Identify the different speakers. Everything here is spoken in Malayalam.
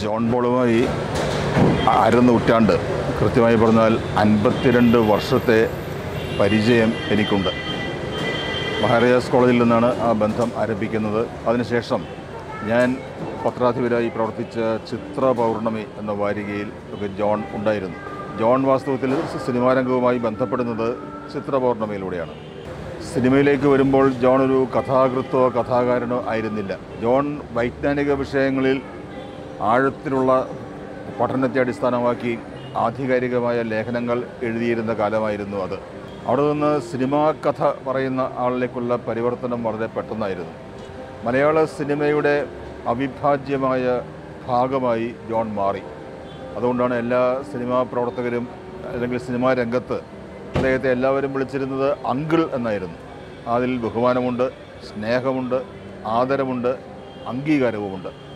Speaker 1: ജോൺ ബോളുമായി അര നൂറ്റാണ്ട് കൃത്യമായി പറഞ്ഞാൽ അൻപത്തിരണ്ട് വർഷത്തെ പരിചയം എനിക്കുണ്ട് മഹാരാജാസ് കോളേജിൽ നിന്നാണ് ആ ബന്ധം ആരംഭിക്കുന്നത് അതിനുശേഷം ഞാൻ പത്രാധിപരായി പ്രവർത്തിച്ച ചിത്ര പൗർണമി എന്ന വാരികയിൽ ഒക്കെ ജോൺ ഉണ്ടായിരുന്നു ജോൺ വാസ്തവത്തിൽ സിനിമാരംഗവുമായി ബന്ധപ്പെടുന്നത് ചിത്ര പൗർണമിയിലൂടെയാണ് സിനിമയിലേക്ക് വരുമ്പോൾ ജോൺ ഒരു കഥാകൃത്തോ കഥാകാരനോ ആയിരുന്നില്ല ജോൺ വൈജ്ഞാനിക വിഷയങ്ങളിൽ ആഴത്തിലുള്ള പഠനത്തെ അടിസ്ഥാനമാക്കി ആധികാരികമായ ലേഖനങ്ങൾ എഴുതിയിരുന്ന കാലമായിരുന്നു അത് അവിടെ നിന്ന് സിനിമാ കഥ പറയുന്ന ആളിലേക്കുള്ള പരിവർത്തനം വളരെ പെട്ടെന്നായിരുന്നു മലയാള സിനിമയുടെ അവിഭാജ്യമായ ഭാഗമായി ജോൺ മാറി അതുകൊണ്ടാണ് എല്ലാ സിനിമാ പ്രവർത്തകരും അല്ലെങ്കിൽ സിനിമാ രംഗത്ത് അദ്ദേഹത്തെ എല്ലാവരും വിളിച്ചിരുന്നത് അങ്കിൾ എന്നായിരുന്നു അതിൽ ബഹുമാനമുണ്ട് സ്നേഹമുണ്ട് ആദരവുണ്ട് അംഗീകാരവുമുണ്ട്